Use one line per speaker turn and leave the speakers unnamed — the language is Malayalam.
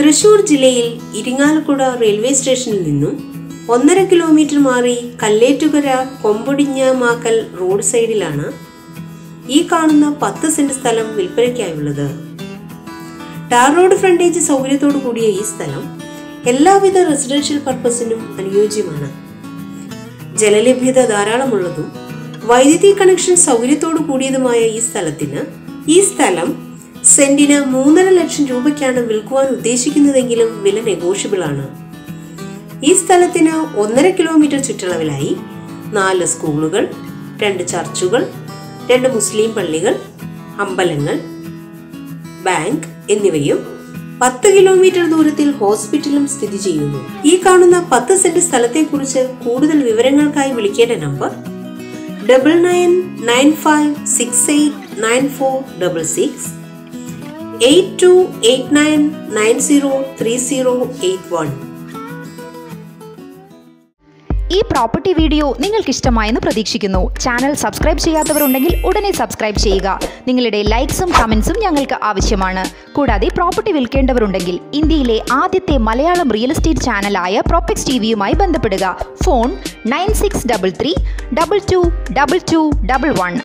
തൃശൂർ ജില്ലയിൽ ഇരിങ്ങാലക്കുട റെയിൽവേ സ്റ്റേഷനിൽ നിന്നും ഒന്നര കിലോമീറ്റർ മാറി കല്ലേറ്റുകര കൊമ്പൊടിഞ്ഞമാക്കൽ റോഡ് സൈഡിലാണ് ഈ കാണുന്ന പത്ത് സെന്റ് സ്ഥലം വിൽപ്പനയ്ക്കായുള്ളത് ടാർ റോഡ് ഫ്രണ്ടേജ് സൗകര്യത്തോടു കൂടിയ ഈ സ്ഥലം എല്ലാവിധ റെസിഡൻഷ്യൽ പർപ്പസിനും അനുയോജ്യമാണ് ജലലഭ്യത ധാരാളമുള്ളതും വൈദ്യുതി കണക്ഷൻ സൗകര്യത്തോടു കൂടിയതുമായ ഈ സ്ഥലത്തിന് ഈ സ്ഥലം സെന്റിന് മൂന്നര ലക്ഷം രൂപയ്ക്കാണ് വിൽക്കുവാൻ ഉദ്ദേശിക്കുന്നതെങ്കിലും വില നെഗോഷ്യബിൾ ആണ് ഈ സ്ഥലത്തിന് ഒന്നര കിലോമീറ്റർ ചുറ്റളവിലായി നാല് സ്കൂളുകൾ രണ്ട് ചർച്ചുകൾ രണ്ട് മുസ്ലിം പള്ളികൾ അമ്പലങ്ങൾ ബാങ്ക് എന്നിവയും പത്ത് കിലോമീറ്റർ ദൂരത്തിൽ ഹോസ്പിറ്റലും സ്ഥിതി ചെയ്യുന്നു ഈ കാണുന്ന പത്ത് സെന്റ് സ്ഥലത്തെക്കുറിച്ച് കൂടുതൽ വിവരങ്ങൾക്കായി വിളിക്കേണ്ട number double nine nine five six eight nine four double six eight two eight nine nine zero three zero eight one
ഈ പ്രോപ്പർട്ടി വീഡിയോ നിങ്ങൾക്ക് ഇഷ്ടമായെന്ന് പ്രതീക്ഷിക്കുന്നു ചാനൽ സബ്സ്ക്രൈബ് ചെയ്യാത്തവരുണ്ടെങ്കിൽ ഉടനെ സബ്സ്ക്രൈബ് ചെയ്യുക നിങ്ങളുടെ ലൈക്സും കമൻസും ഞങ്ങൾക്ക് ആവശ്യമാണ് കൂടാതെ പ്രോപ്പർട്ടി വിൽക്കേണ്ടവരുണ്ടെങ്കിൽ ഇന്ത്യയിലെ ആദ്യത്തെ മലയാളം റിയൽ എസ്റ്റേറ്റ് ചാനലായ പ്രോപ്പക്സ് ടി വിയുമായി ബന്ധപ്പെടുക phone nine six double three double two double two double one